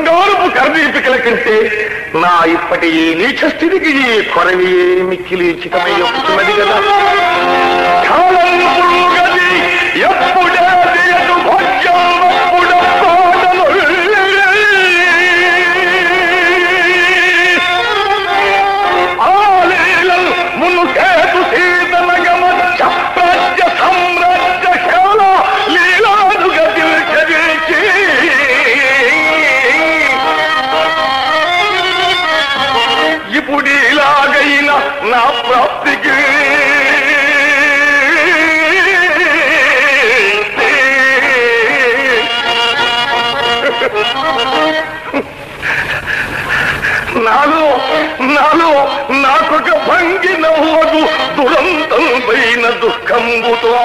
బంగారపు కర్దీపికల కంటే నా ఇప్పటి ఈ నీచ స్థితికి ఈ కొరవి మిక్కిలి ఉచితమై ఒప్పుతున్నది కదా కాలం పురుగది ఎప్పుడే దియదు భోజ్యం అప్పుడ పాటలు ఆలీలల్ మునుకేతు సీతనగమ చప్రాజ్య సామ్రాజ్య హేళ లీలాదుగా తిల్చరించి ఇప్పుడు ఇలాగైన నా ప్రాప్తికి నాలో నాలో నాకొక భంగి నవ్వదు దురంతం పైన దుఃఖంబుతో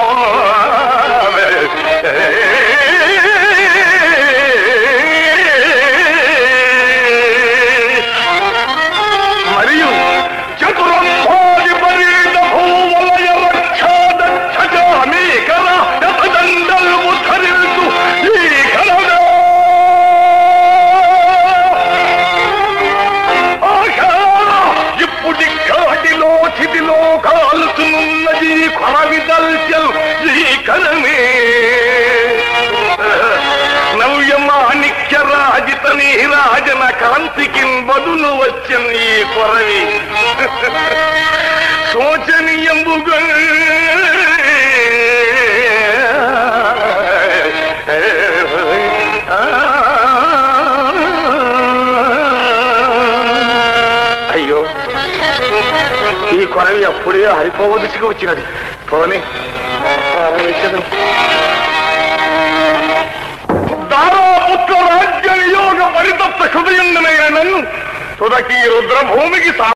మరియు చతురంభాది పరీత భూవలయ రక్షాదక్ష అనేకర యతదండల్ ఉద్ధరించు ఈ కలగా ఆశా ఇప్పుడి కాటిలో చితిలో కాలుతున్నది కొరవిదల్చల్ ఈ కలమే నవ్యమాణిక్య రాజిత రాజన కాంతికి బదులు వచ్చిన ఈ కొరవి శోచనీయంబుగా అయ్యో ఈ కొరవి అప్పుడే హరిపోవదసిగా వచ్చినది పోనీ ప్రారంభించదు దారాపుత్ర రాజ్య నియోగ పరితప్త హృదయం నన్ను తుదకి రుద్రభూమికి సా